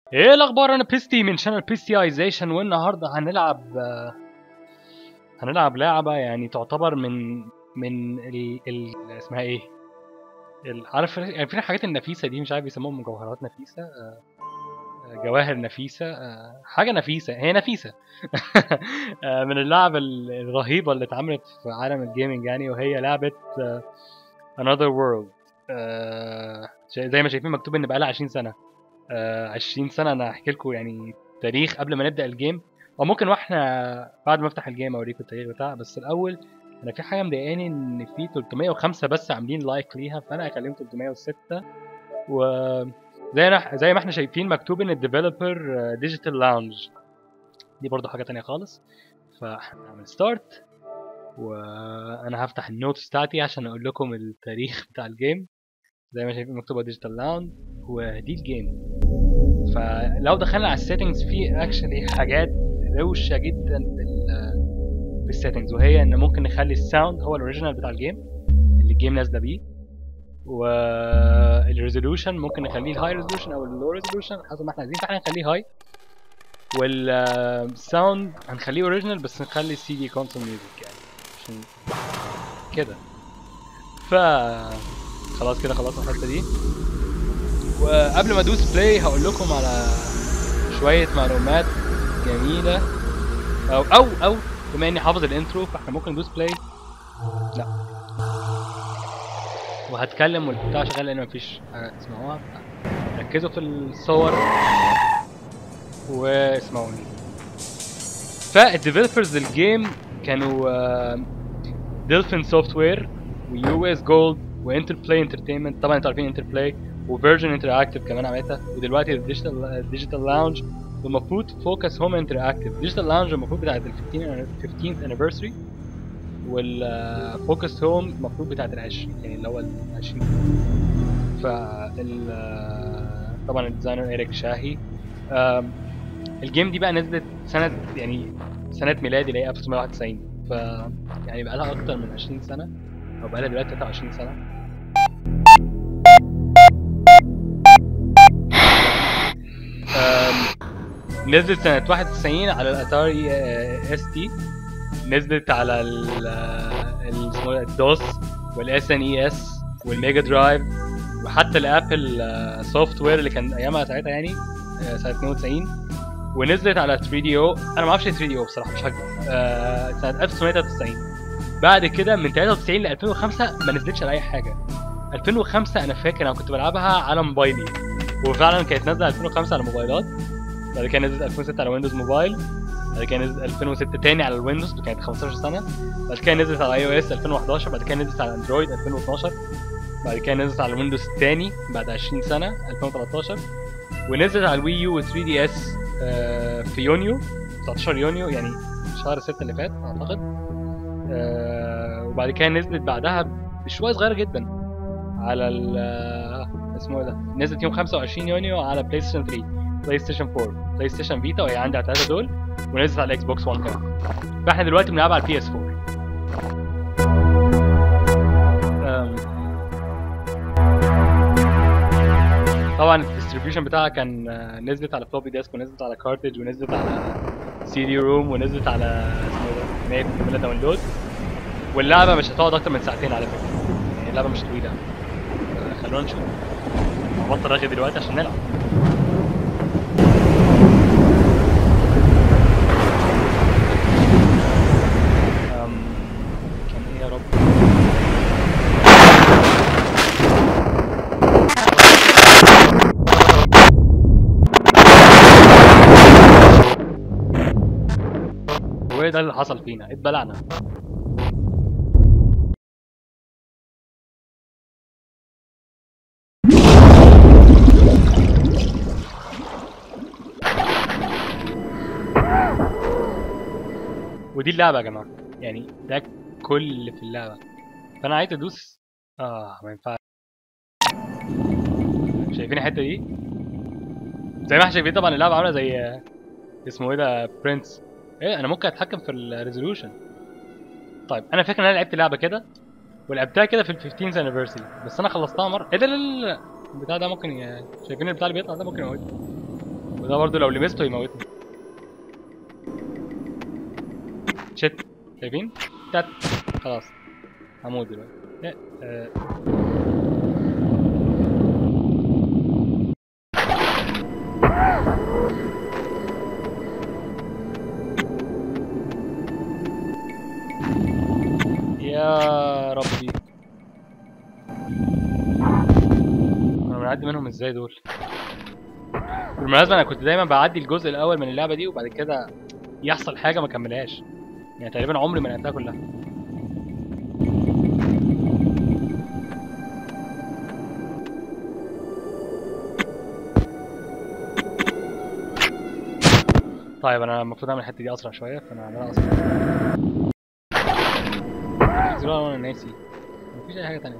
ايه الاخبار انا بيستي من شانل بيستيايزيشن والنهارده هنلعب آه، هنلعب لعبه يعني تعتبر من من ال... ال... اسمها ايه ال... عارف يعني في الحاجات النفيسه دي مش عارف بيسموهم مجوهرات نفيسه آه، آه، جواهر نفيسه آه، حاجه نفيسه هي نفيسه آه، من اللعب ال- الرهيبه اللي اتعملت في عالم الجيمنج يعني وهي لعبه آه، Another World آه، شا- زي ما شايفين مكتوب ان بقالها 20 سنه آه، 20 سنه انا هحكي لكم يعني تاريخ قبل ما نبدا الجيم او ممكن واحنا بعد ما افتح الجيم اوريكم التاريخ بتاعها بس الاول انا في حاجه مضايقاني ان في 305 بس عاملين لايك ليها فانا هكلم 306 و زي ما زي ما احنا شايفين مكتوب ان الديفلوبر ديجيتال لاونج دي برضو حاجه تانية خالص فهنعمل ستارت وانا هفتح النوتس بتاعتي عشان اقول لكم التاريخ بتاع الجيم زي ما شايفين مكتوبه ديجيتال لاونج ودي الجيم فلو دخلنا على السيتنجز في اكشلي حاجات روشه جدا في ال في السيتنجز وهي ان ممكن نخلي الساوند هو الاوريجينال بتاع الجيم اللي الجيم نازله بيه والريزولوشن ممكن نخليه الهاي ريزولوشن او اللو ريزولوشن حسب ما احنا عايزين فاحنا هنخليه هاي والساوند هنخليه اوريجينال بس نخلي السي دي كونسول ميوزك يعني عشان كده ف خلاص كده خلصنا الحته دي وقبل ما ادوس بلاي هقول لكم على شويه معلومات جميله او او او بما اني حافظ الانترو فاحنا ممكن ندوس بلاي لا وهتكلم والبتاع شغال لان مفيش حاجه تسمعوها ركزوا في الصور واسمعوني فالديفلوبرز للجيم كانوا ديلفين سوفت وير ويو اس جولد وانتر بلاي انترتينمنت طبعا انتوا عارفين انتر بلاي وفيرجن انتراكتيف كمان عملتها ودلوقتي الديجيتال ديجيتال لاونج والمفروض فوكس هوم انتراكتيف ديجيتال لاونج المفروض بتاعت ال 15 15th anniversary والفوكس هوم المفروض بتاعت ال 20 يعني اللي هو ال 20 فال طبعا الديزاينر ايريك شاهي آم، الجيم دي بقى نزلت سنة يعني سنة ميلادي اللي هي 1991 ف يعني بقى لها أكتر من 20 سنة أو بقى لها دلوقتي 23 سنة آم، نزلت سنة 91 على الاتاري اس تي نزلت على ال ال- اسمه إيه ده؟ الدوس والاس ان اي اس والميجا درايف وحتى الابل سوفت وير اللي كان ايامها ساعتها يعني آه، سنة 92 ونزلت على 3 دي او انا ما اعرفش 3 دي او بصراحة مش هكذب آه، سنة 1993 بعد كده من 93 ل 2005 ما نزلتش على اي حاجة 2005 انا فاكر انا كنت بلعبها على موبايلي وفعلا كانت نازله 2005 على الموبايلات بعد كده نزلت 2006 على ويندوز موبايل بعد كده نزلت 2006 تاني على الويندوز كانت 15 سنه بعد كده نزلت على اي او اس 2011 بعد كده نزلت على اندرويد 2012 بعد كده نزلت على الويندوز التاني بعد 20 سنه 2013 ونزلت على الوي يو و 3 دي اس في يونيو 19 يونيو يعني شهر 6 اللي فات اعتقد آه، وبعد كده نزلت بعدها بشويه صغيره جدا على ال آه، اسمه ايه ده نزلت يوم 25 يونيو على بلاي ستيشن 3 بلاي ستيشن 4 بلاي ستيشن فيتا وهي عندي على الثلاثه دول ونزلت على الاكس بوكس 1 كمان فاحنا دلوقتي بنلعبها على البي اس 4 أم. طبعا الديستريبيوشن بتاعها كان آه، نزلت على فلوبي ديسك ونزلت على كارتج ونزلت على سي دي روم ونزلت على اسمه ايه ده ان هي بتعملها داونلود واللعبه مش هتقعد اكتر من ساعتين على فكره يعني اللعبه مش طويله آه، خلونا نشوف هبطل رغي دلوقتي عشان نلعب أم، كان ايه يا رب وايه ده اللي حصل فينا اتبلعنا ودي اللعبه يا جماعه يعني ده كل اللي في اللعبه فانا عايز ادوس اه ما ينفعش شايفين الحته دي زي ما احنا شايفين طبعا اللعبه عامله زي اسمه ايه ده برنس ايه انا ممكن اتحكم في الريزولوشن طيب انا فاكر ان انا لعبت لعبه كده ولعبتها كده في ال 15th anniversary بس انا خلصتها مره ايه ده لا لا لا البتاع ده ممكن ي... شايفين البتاع اللي بيطلع ده ممكن يموت وده برضه لو لمسته يموتني شت شايفين؟ تات خلاص هموت دلوقتي إيه، آه. يا ربي انا بنعدي منهم ازاي دول بالمناسبة انا كنت دايما بعدي الجزء الاول من اللعبة دي وبعد كده يحصل حاجة ما كملهاش يعني تقريبا عمري ما لعبتها كلها طيب انا المفروض اعمل الحته دي اسرع شويه فانا هعملها اسرع في زرار وانا ناسي مفيش اي حاجه تانية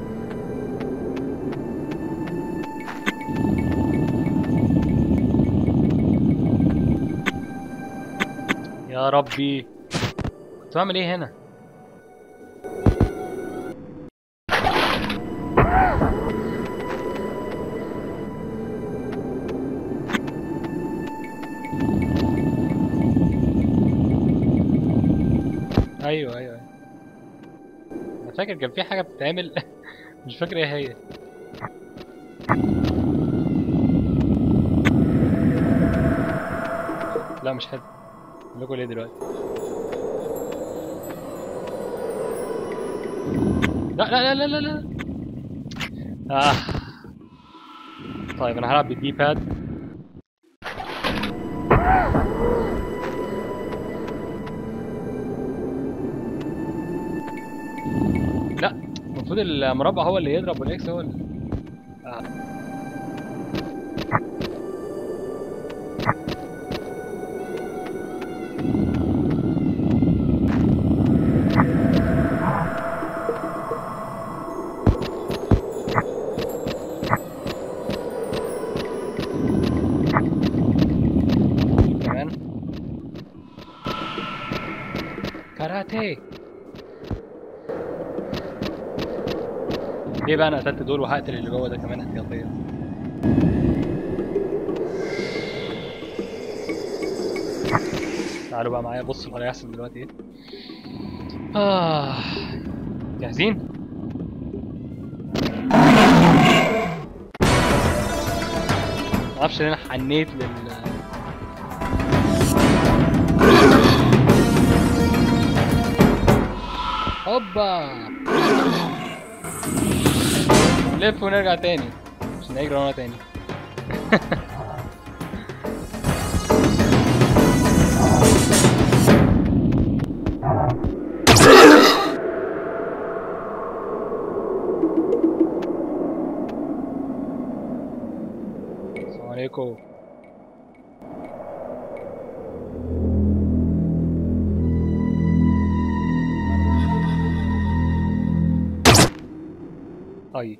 يا ربي كنت بعمل ايه هنا ايوه ايوه ايوه انا فاكر كان في حاجه بتتعمل مش فاكر ايه هي لا مش حلو اقول لكم ليه دلوقتي لا لا لا لا لا لا آه. طيب انا هلعب بالدي باد لا المفروض المربع هو اللي يضرب والاكس هو اللي آه. كمان كاراتيه ليه بقى انا قتلت دول وهقتل اللي جوه ده كمان احتياطيا تعالوا بقى معايا بصوا اللي هيحصل دلوقتي ايه آه. جاهزين معرفش ليه انا حنيت لل هوبا لف ونرجع تاني عشان نجري ورا تاني السلام عليكم اي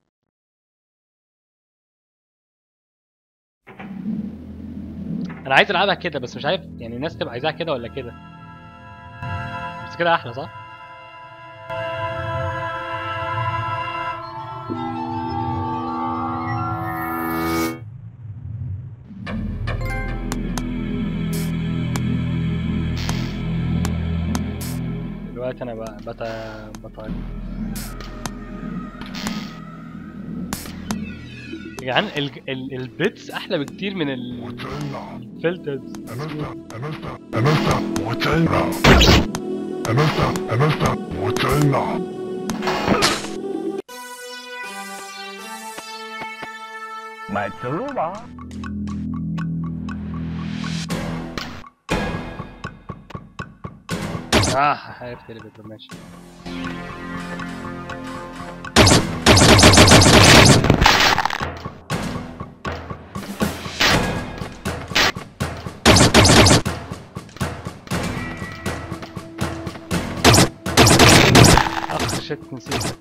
انا عايز العبها كده بس مش عارف يعني الناس تبقى عايزاها كده ولا كده بس كده احلى صح دلوقتي انا بقى بت بت يا جدعان ال... ال... البيتس احلى بكتير من الفلترز اه عرفت اللي بيضرب ماشي اخ شت نسيت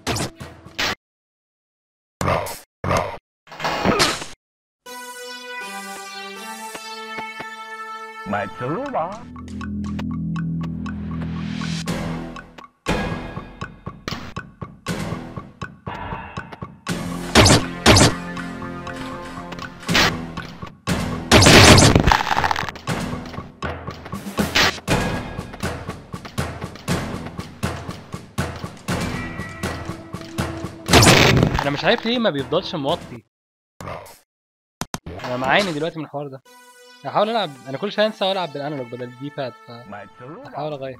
مش عارف ليه ما بيفضلش موطي انا معاني دلوقتي من الحوار ده هحاول العب انا كل شويه انسى والعب بالانالوج بدل الدي باد فهحاول اغير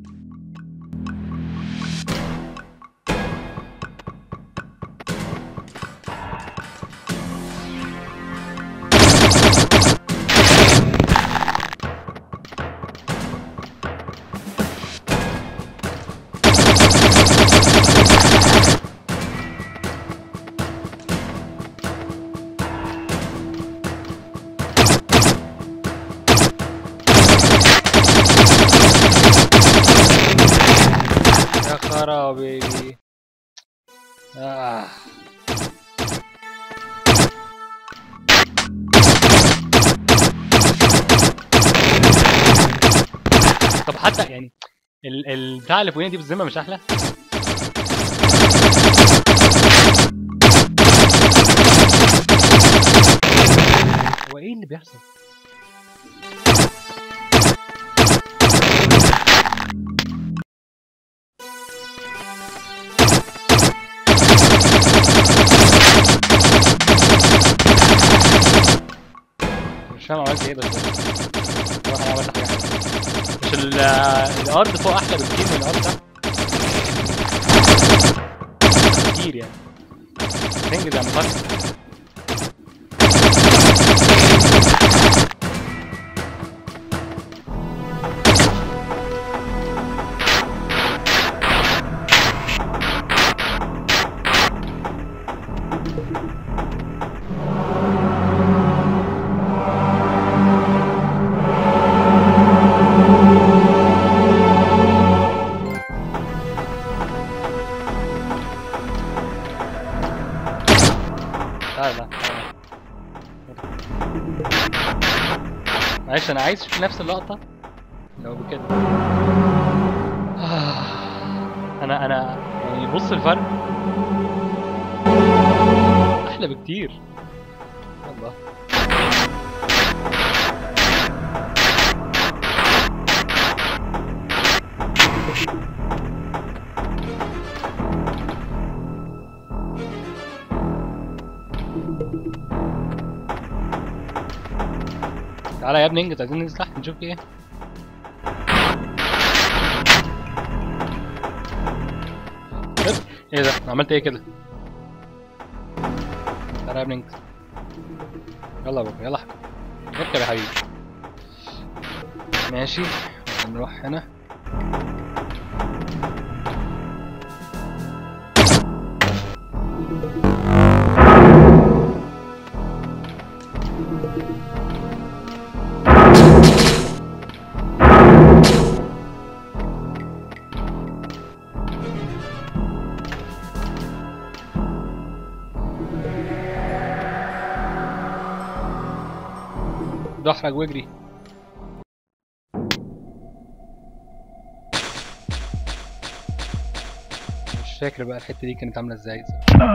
يا خرابي آه. طب حتى يعني ال ال بتاع اللي فوقينا دي بالذمه مش احلى؟ هو ايه اللي بيحصل؟ مش فاهم عملت ايه بس بصراحة أنا عملت حاجة حلوة. مش ال- الارض فوق احلى بكتير من الارض تحت كتير يعني تنجز يا مفكر لا لا معلش انا عايز اشوف نفس اللقطة لو بكده انا انا يعني بص الفرق احلى بكتير الله تعالى يا ابني انجز عايزين ننزل تحت نشوف في ايه هب. ايه ده أنا عملت ايه كده تعالى يا ابني انجز يلا يا بابا يلا يا حبيبي. اركب يا حبيبي ماشي نروح هنا ضحرك واجري مش فاكر بقى الحتة دي كانت عاملة ازاي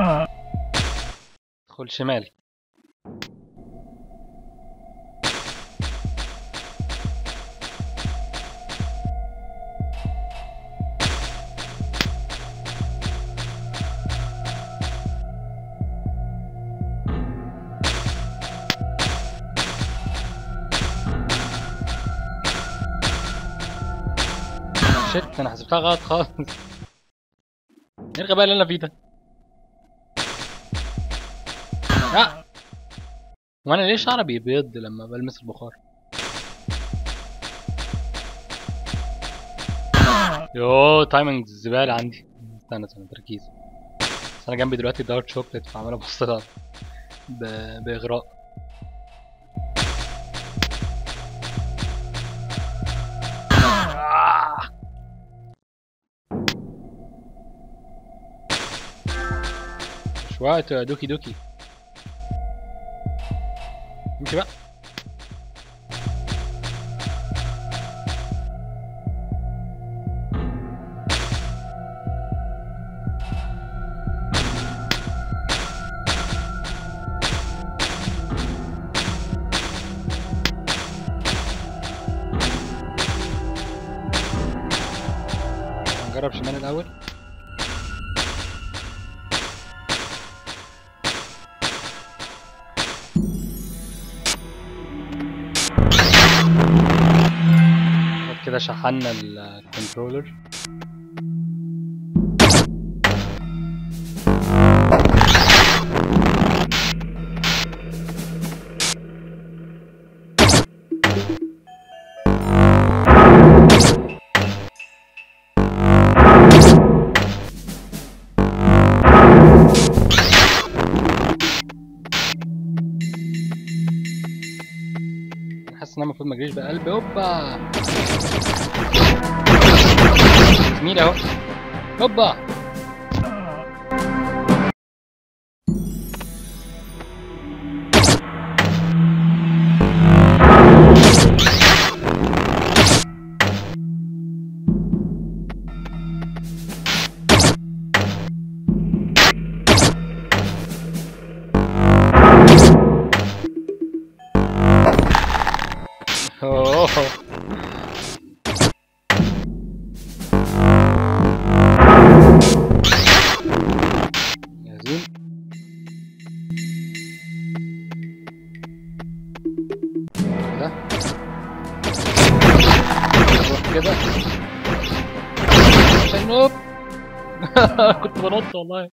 ادخل شمال شت انا حسبتها غلط خالص ايه الغباء اللي انا فيه ده لا وانا ليه شعري بيبيض لما بلمس البخار يوه تايمنج زباله عندي استنى استنى تركيز بس انا جنبي دلوقتي دارك شوكليت فعمال ابص لها ب- باغراء آه. مش وقت يا دوكي دوكي امشي بقى نجرب شمال الاول كده شحنا الكنترولر حاسس ان انا المفروض ما اجريش بقلبي هوبا زميلي اهو هوبا اوه جاهزين كده نروح كده عشان نوب كنت بنط والله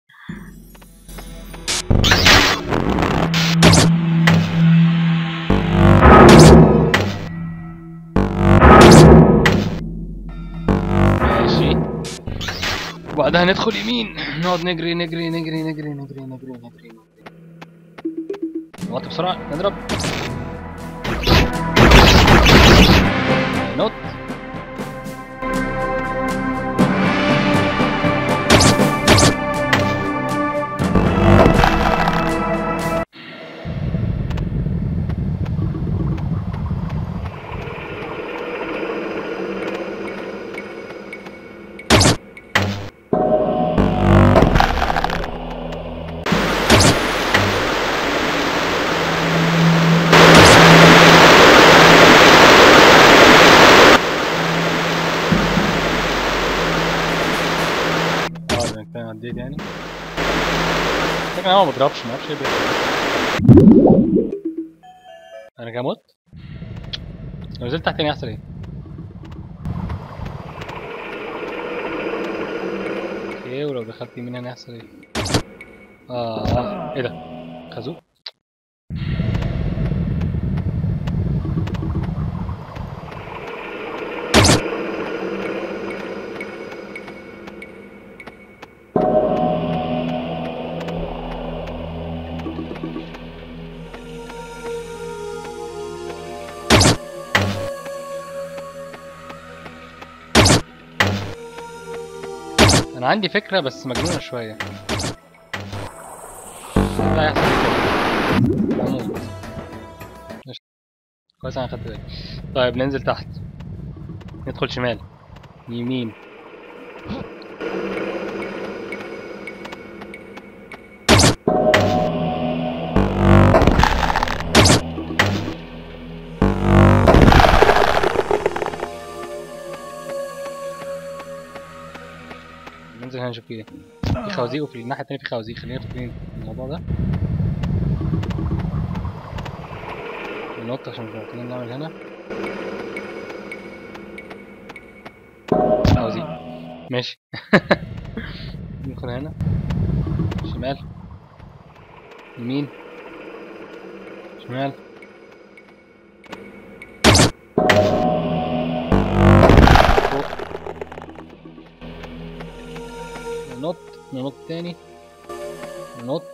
ماشي وبعدها ندخل يمين نقعد نجري نجري نجري نجري نجري نجري نجري نوطي بسرعة نضرب نط اه ده كان عديت يعني لكن انا ما بضربش ما اعرفش ايه بيحصل. انا كده مت لو نزلت تحت تاني هيحصل ايه اوكي ولو دخلت يمين هنا هيحصل ايه اه ايه ده خازوق انا عندي فكره بس مجنونه شويه لا يحصل كده هموت قشطة. كويس انا خدت بالي طيب ننزل تحت ندخل شمال يمين ننزل هنا نشوف ايه في خوازيق وفي الناحية التانية في خوازيق خلينا فاكرين الموضوع ده ننط عشان مش محتاجين نعمل هنا خوازيق ماشي ندخل هنا شمال يمين شمال فوق ننط ننط تاني ننط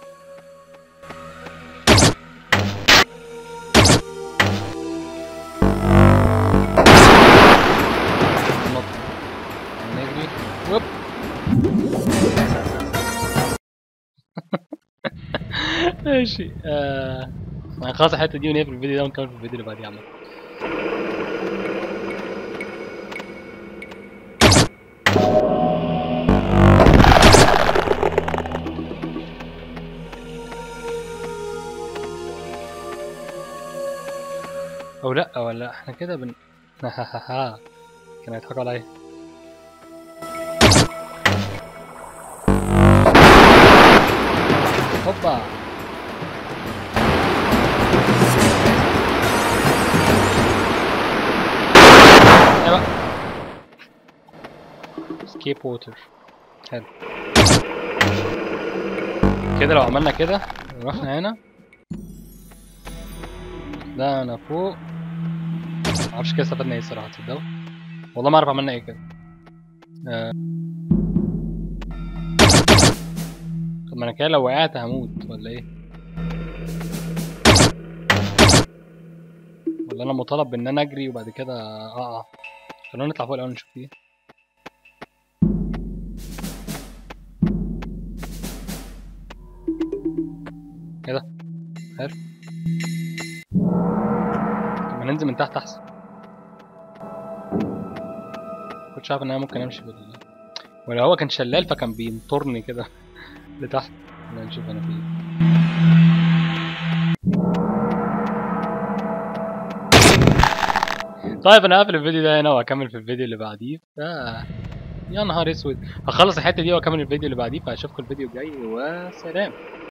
ننط نجري وب ماشي آه هنخلص الحتة دي ونقفل الفيديو ده ونكمل في الفيديو اللي بعديه عامة او لا ولا احنا كده بن كانوا هيضحكوا عليا هوبا ايه بقى اسكيب ووتر حلو كده لو عملنا كده رحنا هنا ده انا فوق معرفش كده استفدنا ايه الصراحه تصدقوا والله ما اعرف عملنا ايه كده آه. طب ما انا كده لو وقعت هموت ولا ايه ولا انا مطالب بان انا اجري وبعد كده اقع خلونا نطلع فوق الاول نشوف ايه ايه ده حلو طب ما ننزل من تحت احسن كنتش عارف ان انا ممكن امشي بال ولا هو كان شلال فكان بينطرني كده لتحت خلينا نشوف انا في ايه طيب انا هقفل الفيديو ده هنا واكمل في الفيديو اللي بعديه ف يا نهار اسود هخلص الحته دي واكمل الفيديو اللي بعديه فاشوفكم الفيديو الجاي وسلام